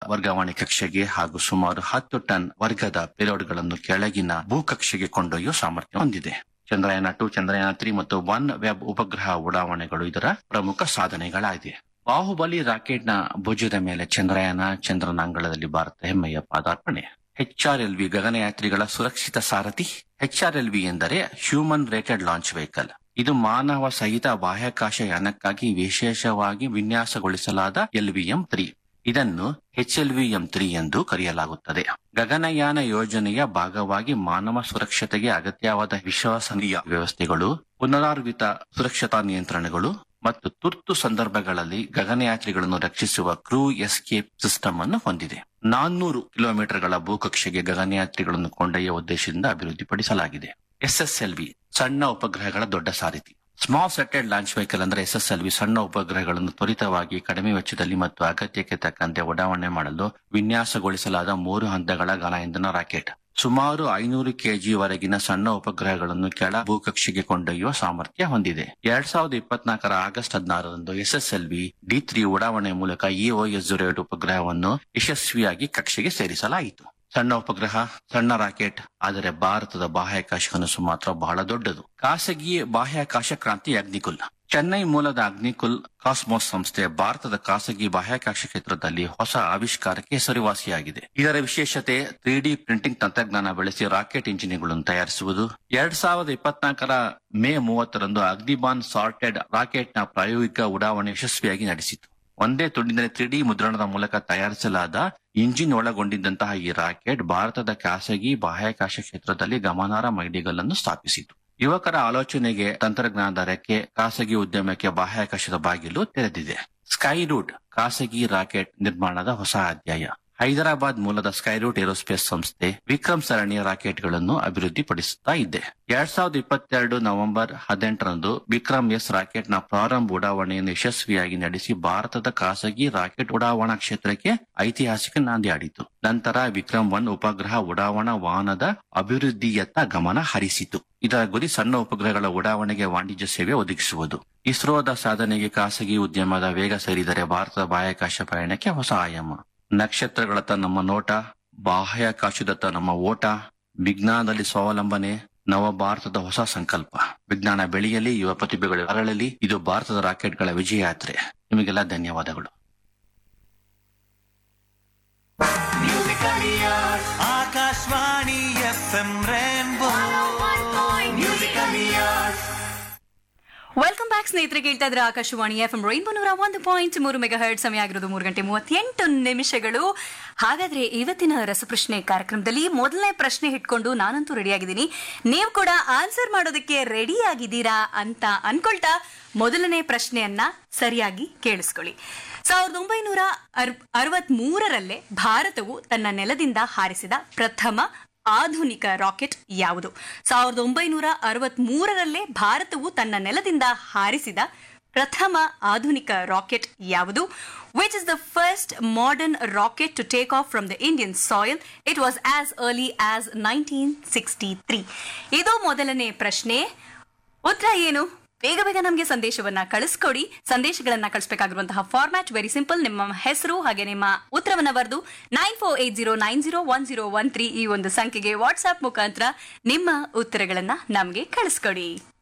ವರ್ಗಾವಣೆ ಕಕ್ಷೆಗೆ ಹಾಗೂ ಸುಮಾರು ಹತ್ತು ಟನ್ ವರ್ಗದ ಪೇಲೋಡ್ಗಳನ್ನು ಕೆಳಗಿನ ಭೂಕಕ್ಷೆಗೆ ಕೊಂಡೊಯ್ಯುವ ಸಾಮರ್ಥ್ಯ ಹೊಂದಿದೆ ಚಂದ್ರಯಾನ ಟು ಚಂದ್ರಯಾನ ತ್ರೀ ಮತ್ತು ಒನ್ ವೆಬ್ ಉಪಗ್ರಹ ಉಡಾವಣೆಗಳು ಇದರ ಪ್ರಮುಖ ಸಾಧನೆಗಳಾಗಿವೆ ಬಾಹುಬಲಿ ರಾಕೆಟ್ನ ಭುಜದ ಮೇಲೆ ಚಂದ್ರಯಾನ ಚಂದ್ರನ ಅಂಗಳದಲ್ಲಿ ಭಾರತ ಹೆಮ್ಮೆಯ ಪಾದಾರ್ಪಣೆ ಎಚ್ಆರ್ಎಲ್ವಿ ಗಗನಯಾತ್ರಿಗಳ ಸುರಕ್ಷಿತ ಸಾರಥಿ ಎಚ್ಆರ್ಎಲ್ವಿ ಎಂದರೆ ಹ್ಯೂಮನ್ ರೇಟೆಡ್ ಲಾಂಚ್ ವೆಹಿಕಲ್ ಇದು ಮಾನವ ಸಹಿತ ಬಾಹ್ಯಾಕಾಶ ಯಾನಕ್ಕಾಗಿ ವಿಶೇಷವಾಗಿ ವಿನ್ಯಾಸಗೊಳಿಸಲಾದ ಎಲ್ವಿಎಂ ತ್ರೀ ಇದನ್ನು ಎಚ್ಎಲ್ವಿಎಂ ತ್ರೀ ಎಂದು ಕರೆಯಲಾಗುತ್ತದೆ ಗಗನಯಾನ ಯೋಜನೆಯ ಭಾಗವಾಗಿ ಮಾನವ ಸುರಕ್ಷತೆಗೆ ಅಗತ್ಯವಾದ ವಿಶ್ವಸನೀಯ ವ್ಯವಸ್ಥೆಗಳು ಪುನರಾರ್ವಿತ ಸುರಕ್ಷತಾ ನಿಯಂತ್ರಣಗಳು ಮತ್ತು ತುರ್ತು ಸಂದರ್ಭಗಳಲ್ಲಿ ಗಗನಯಾತ್ರಿಗಳನ್ನು ರಕ್ಷಿಸುವ ಕ್ರೂ ಎಸ್ಕೇಪ್ ಸಿಸ್ಟಮ್ ಅನ್ನು ಹೊಂದಿದೆ ನಾನ್ನೂರು ಕಿಲೋಮೀಟರ್ಗಳ ಭೂಕಕ್ಷೆಗೆ ಗಗನಯಾತ್ರಿಗಳನ್ನು ಕೊಂಡೊಯ್ಯುವ ಉದ್ದೇಶದಿಂದ ಅಭಿವೃದ್ಧಿಪಡಿಸಲಾಗಿದೆ ಎಸ್ಎಸ್ಎಲ್ವಿ ಸಣ್ಣ ಉಪಗ್ರಹಗಳ ದೊಡ್ಡ ಸಾರಥಿ ಸ್ಮಾಲ್ ಸೆಟೆಡ್ ಲಾಂಚ್ ವೆಹಿಕಲ್ ಅಂದ್ರೆ ಎಸ್ಎಸ್ಎಲ್ವಿ ಸಣ್ಣ ಉಪಗ್ರಹಗಳನ್ನು ತ್ವರಿತವಾಗಿ ಕಡಿಮೆ ವೆಚ್ಚದಲ್ಲಿ ಮತ್ತು ಅಗತ್ಯಕ್ಕೆ ತಕ್ಕಂತೆ ಉಡಾವಣೆ ಮಾಡಲು ವಿನ್ಯಾಸಗೊಳಿಸಲಾದ ಮೂರು ಹಂತಗಳ ಘನ ಇಂಧನ ರಾಕೆಟ್ ಸುಮಾರು ಐನೂರು ಕೆಜಿ ವರೆಗಿನ ಸಣ್ಣ ಉಪಗ್ರಹಗಳನ್ನು ಕೆಳ ಭೂಕಕ್ಷೆಗೆ ಕೊಂಡೊಯ್ಯುವ ಸಾಮರ್ಥ್ಯ ಹೊಂದಿದೆ ಎರಡ್ ಸಾವಿರದ ಇಪ್ಪತ್ನಾಲ್ಕರ ಆಗಸ್ಟ್ ಹದಿನಾರರಂದು ಎಸ್ಎಸ್ಎಲ್ವಿ ಡಿ ತ್ರೀ ಉಡಾವಣೆ ಮೂಲಕ ಇಒಎಸ್ ಜೀರೋ ಉಪಗ್ರಹವನ್ನು ಯಶಸ್ವಿಯಾಗಿ ಕಕ್ಷೆಗೆ ಸೇರಿಸಲಾಯಿತು ಸಣ್ಣ ಉಪಗ್ರಹ ಸಣ್ಣ ರಾಕೆಟ್ ಆದರೆ ಭಾರತದ ಬಾಹ್ಯಾಕಾಶ ಕನಸು ಮಾತ್ರ ಬಹಳ ದೊಡ್ಡದು ಖಾಸಗಿ ಬಾಹ್ಯಾಕಾಶ ಕ್ರಾಂತಿ ಅಗ್ನಿಕುಲ್ ಚೆನ್ನೈ ಮೂಲದ ಅಗ್ನಿಕುಲ್ ಕಾಸ್ಮೋಸ್ ಸಂಸ್ಥೆ ಭಾರತದ ಖಾಸಗಿ ಬಾಹ್ಯಾಕಾಶ ಕ್ಷೇತ್ರದಲ್ಲಿ ಹೊಸ ಆವಿಷ್ಕಾರಕ್ಕೆ ಹೆಸರುವಾಸಿಯಾಗಿದೆ ಇದರ ವಿಶೇಷತೆ ತ್ರೀ ಡಿ ಪ್ರಿಂಟಿಂಗ್ ತಂತ್ರಜ್ಞಾನ ಬಳಸಿ ರಾಕೆಟ್ ಇಂಜಿನ್ಗಳನ್ನು ತಯಾರಿಸುವುದು ಎರಡ್ ಸಾವಿರದ ಇಪ್ಪತ್ನಾಲ್ಕರ ಮೇ ಮೂವತ್ತರಂದು ಅಗ್ನಿಬಾನ್ ಸಾರ್ಟೆಡ್ ರಾಕೆಟ್ನ ಪ್ರಾಯೋಗಿಕ ಉಡಾವಣೆ ಯಶಸ್ವಿಯಾಗಿ ನಡೆಸಿತು ಒಂದೇ ತುಂಡಿನಲ್ಲಿ ತ್ರೀ ಡಿ ಮುದ್ರಣದ ಮೂಲಕ ತಯಾರಿಸಲಾದ ಇಂಜಿನ್ ಒಳಗೊಂಡಿದ್ದಂತಹ ಈ ರಾಕೆಟ್ ಭಾರತದ ಖಾಸಗಿ ಬಾಹ್ಯಾಕಾಶ ಕ್ಷೇತ್ರದಲ್ಲಿ ಗಮನಾರ್ಹ ಮೈಲಿಗಲ್ಲನ್ನು ಸ್ಥಾಪಿಸಿತು ಯುವಕರ ಆಲೋಚನೆಗೆ ತಂತ್ರಜ್ಞಾನದ ರೆಕ್ಕೆ ಖಾಸಗಿ ಉದ್ಯಮಕ್ಕೆ ಬಾಹ್ಯಾಕಾಶದ ಬಾಗಿಲು ತೆರೆದಿದೆ ಸ್ಕೈ ರೂಟ್ ಖಾಸಗಿ ರಾಕೆಟ್ ನಿರ್ಮಾಣದ ಹೊಸ ಅಧ್ಯಾಯ ಹೈದರಾಬಾದ್ ಮೂಲದ ಸ್ಕೈರೂಟ್ ಏರೋಸ್ಪೇಸ್ ಸಂಸ್ಥೆ ವಿಕ್ರಮ್ ಸರಣಿಯ ರಾಕೆಟ್ಗಳನ್ನು ಅಭಿವೃದ್ಧಿಪಡಿಸುತ್ತಾ ಇದೆ ಎರಡ್ ಸಾವಿರದ ಇಪ್ಪತ್ತೆರಡು ನವೆಂಬರ್ ಹದಿನೆಂಟರಂದು ವಿಕ್ರಮ್ ಎಸ್ ರಾಕೆಟ್ನ ಪ್ರಾರಂಭ ಉಡಾವಣೆಯನ್ನು ಯಶಸ್ವಿಯಾಗಿ ನಡೆಸಿ ಭಾರತದ ಖಾಸಗಿ ರಾಕೆಟ್ ಉಡಾವಣಾ ಕ್ಷೇತ್ರಕ್ಕೆ ಐತಿಹಾಸಿಕ ನಾಂದಿ ಆಡಿತು ನಂತರ ವಿಕ್ರಮ್ ಒನ್ ಉಪಗ್ರಹ ಉಡಾವಣಾ ವಾಹನದ ಅಭಿವೃದ್ಧಿಯತ್ತ ಗಮನ ಹರಿಸಿತು ಇದರ ಗುರಿ ಸಣ್ಣ ಉಪಗ್ರಹಗಳ ಉಡಾವಣೆಗೆ ವಾಣಿಜ್ಯ ಸೇವೆ ಒದಗಿಸುವುದು ಇಸ್ರೋದ ಸಾಧನೆಗೆ ಖಾಸಗಿ ಉದ್ಯಮದ ವೇಗ ಸೇರಿದರೆ ಭಾರತದ ಬಾಹ್ಯಾಕಾಶ ಪಯಣಕ್ಕೆ ಹೊಸ ಆಯಾಮ ನಕ್ಷತ್ರಗಳತ್ತ ನಮ್ಮ ನೋಟ ಬಾಹ್ಯಾಕಾಶದತ್ತ ನಮ್ಮ ಓಟ ವಿಜ್ಞಾನದಲ್ಲಿ ಸ್ವಾವಲಂಬನೆ ನವ ಭಾರತದ ಹೊಸ ಸಂಕಲ್ಪ ವಿಜ್ಞಾನ ಬೆಳೆಯಲಿ ಯುವ ಪ್ರತಿಭೆಗಳು ಅರಳಲಿ ಇದು ಭಾರತದ ರಾಕೆಟ್ಗಳ ವಿಜಯ ಯಾತ್ರೆ ನಿಮಗೆಲ್ಲ ಧನ್ಯವಾದಗಳು Akashvani F M rainbow musical years welcome back ಸ್ನೇಹಿತರೆ ಕೇಳ್ತಾ ಇದ್ರೆ ಆಕಾಶವಾಣಿ ಎಫ್ ಎಂ ರೈನ್ಬೋ ನೂರ ಒಂದು ಪಾಯಿಂಟ್ ಮೂರು ಮೆಗಾ ಹರ್ಡ್ ಸಮಯ ಆಗಿರೋದು ಮೂರು ಗಂಟೆ ಮೂವತ್ತೆಂಟು ನಿಮಿಷಗಳು ಹಾಗಾದ್ರೆ ಇವತ್ತಿನ ರಸಪ್ರಶ್ನೆ ಕಾರ್ಯಕ್ರಮದಲ್ಲಿ ಮೊದಲನೇ ಪ್ರಶ್ನೆ ಇಟ್ಕೊಂಡು ನಾನಂತೂ ರೆಡಿ ಆಗಿದ್ದೀನಿ ನೀವು ಕೂಡ ಆನ್ಸರ್ ಮಾಡೋದಕ್ಕೆ ರೆಡಿ ಆಗಿದ್ದೀರಾ ಅಂತ ಅನ್ಕೊಳ್ತಾ ಮೊದಲನೇ ಪ್ರಶ್ನೆಯನ್ನ ಸರಿಯಾಗಿ ಕೇಳಿಸ್ಕೊಳ್ಳಿ ಸಾವಿರದ ಒಂಬೈನೂರ ಅರವತ್ ಮೂರರಲ್ಲೇ ಭಾರತವು ತನ್ನ ನೆಲದಿಂದ ಹಾರಿಸಿದ ಪ್ರಥಮ ಆಧುನಿಕ ರಾಕೆಟ್ ಯಾವುದು ಸಾವಿರದ ಒಂಬೈನೂರ ಅರವತ್ ಮೂರರಲ್ಲೇ ಭಾರತವು ತನ್ನ ನೆಲದಿಂದ ಹಾರಿಸಿದ ಪ್ರಥಮ ಆಧುನಿಕ ರಾಕೆಟ್ ಯಾವುದು which is the first modern rocket to take off from the Indian soil it was as early as nineteen sixty three ಇದು ಮೊದಲನೇ ಪ್ರಶ್ನೆ ಉತ್ತರ ಏನು ಬೇಗ ಬೇಗ ನಮಗೆ ಸಂದೇಶವನ್ನ ಕಳಿಸ್ಕೊಡಿ ಸಂದೇಶಗಳನ್ನ ಕಳಿಸಬೇಕಾಗಿರುವಂತಹ ಫಾರ್ಮ್ಯಾಟ್ ವೆರಿ ಸಿಂಪಲ್ ನಿಮ್ಮ ಹೆಸರು ಹಾಗೆ ನಿಮ್ಮ ಉತ್ತರವನ್ನ ಬರೆದು nine four eight zero nine zero one zero one three ಈ ಒಂದು ಸಂಖ್ಯೆಗೆ ವಾಟ್ಸ್ಆಪ್ ಮುಖಾಂತರ ನಿಮ್ಮ ಉತ್ತರಗಳನ್ನ ನಮಗೆ ಕಳಿಸ್ಕೊಡಿ